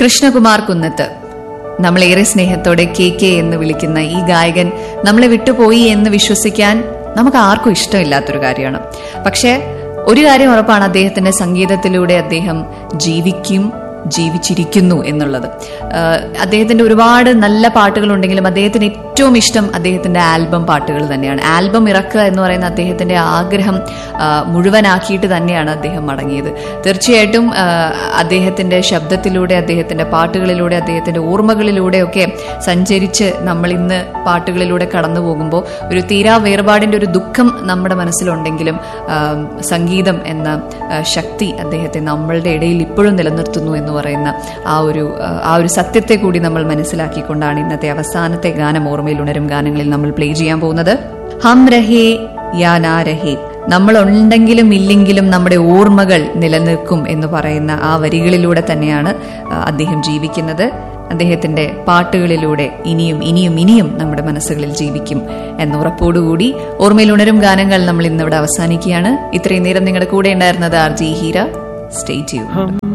കൃഷ്ണകുമാർ കുന്നത്ത് നമ്മളേറെ സ്നേഹത്തോടെ K K എന്ന് വിളിക്കുന്ന ഈ ഗായകൻ നമ്മളെ വിട്ടുപോയി എന്ന് വിശ്വസിക്കാൻ നമുക്ക് ആർക്കും ഇഷ്ടമില്ലാത്തൊരു കാര്യമാണ് പക്ഷേ ഒരു കാര്യം ഉറപ്പാണ് അദ്ദേഹത്തിന്റെ സംഗീതത്തിലൂടെ അദ്ദേഹം ജീവിക്കും ജീവിച്ചിരിക്കുന്നു എന്നുള്ളത് ആഹ് അദ്ദേഹത്തിന്റെ ഒരുപാട് നല്ല പാട്ടുകളുണ്ടെങ്കിലും അദ്ദേഹത്തിന് ഏറ്റവും ഇഷ്ടം അദ്ദേഹത്തിന്റെ ആൽബം പാട്ടുകൾ തന്നെയാണ് ആൽബം ഇറക്കുക എന്ന് പറയുന്ന അദ്ദേഹത്തിന്റെ ആഗ്രഹം ആഹ് മുഴുവനാക്കിയിട്ട് തന്നെയാണ് അദ്ദേഹം മടങ്ങിയത് തീർച്ചയായിട്ടും ആഹ് അദ്ദേഹത്തിന്റെ ശബ്ദത്തിലൂടെ അദ്ദേഹത്തിന്റെ പാട്ടുകളിലൂടെ അദ്ദേഹത്തിന്റെ ഓർമ്മകളിലൂടെയൊക്കെ സഞ്ചരിച്ച് നമ്മൾ ഇന്ന് പാട്ടുകളിലൂടെ കടന്നു പോകുമ്പോൾ ഒരു തീരാ വേർപാടിന്റെ ഒരു ദുഃഖം നമ്മുടെ മനസ്സിലുണ്ടെങ്കിലും ആഹ് സംഗീതം എന്ന ആഹ് ശക്തി അദ്ദേഹത്തെ നമ്മളുടെ ഇടയിൽ ഇപ്പോഴും നിലനിർത്തുന്നു എന്ന് പറയുന്ന ആ ഒരു ആഹ് ആ ഒരു സത്യത്തെ കൂടി നമ്മൾ മനസ്സിലാക്കിക്കൊണ്ടാണ് ഇന്നത്തെ അവസാനത്തെ ഗാനം ഓർമ്മയിൽ ഉണരും ഗാനങ്ങളിൽ നമ്മൾ പ്ലേ ചെയ്യാൻ പോകുന്നത് ഹം രഹേ യാ നാ രഹേ നമ്മൾ ഉണ്ടെങ്കിലും ഇല്ലെങ്കിലും നമ്മുടെ ഓർമ്മകൾ നിലനിൽക്കും എന്ന് പറയുന്ന ആ വരികളിലൂടെ തന്നെയാണ് ആഹ് അദ്ദേഹം ജീവിക്കുന്നത് അദ്ദേഹത്തിന്റെ പാട്ടുകളിലൂടെ ഇനിയും ഇനിയും ഇനിയും നമ്മുടെ മനസ്സുകളിൽ ജീവിക്കും എന്ന ഉറപ്പോടുകൂടി ഓർമ്മയിൽ ഉണരും ഗാനങ്ങൾ നമ്മൾ ഇന്നിവിടെ അവസാനിക്കുകയാണ് ഇത്രയും നേരം നിങ്ങളുടെ കൂടെ ഉണ്ടായിരുന്നത് R G Heera stay tune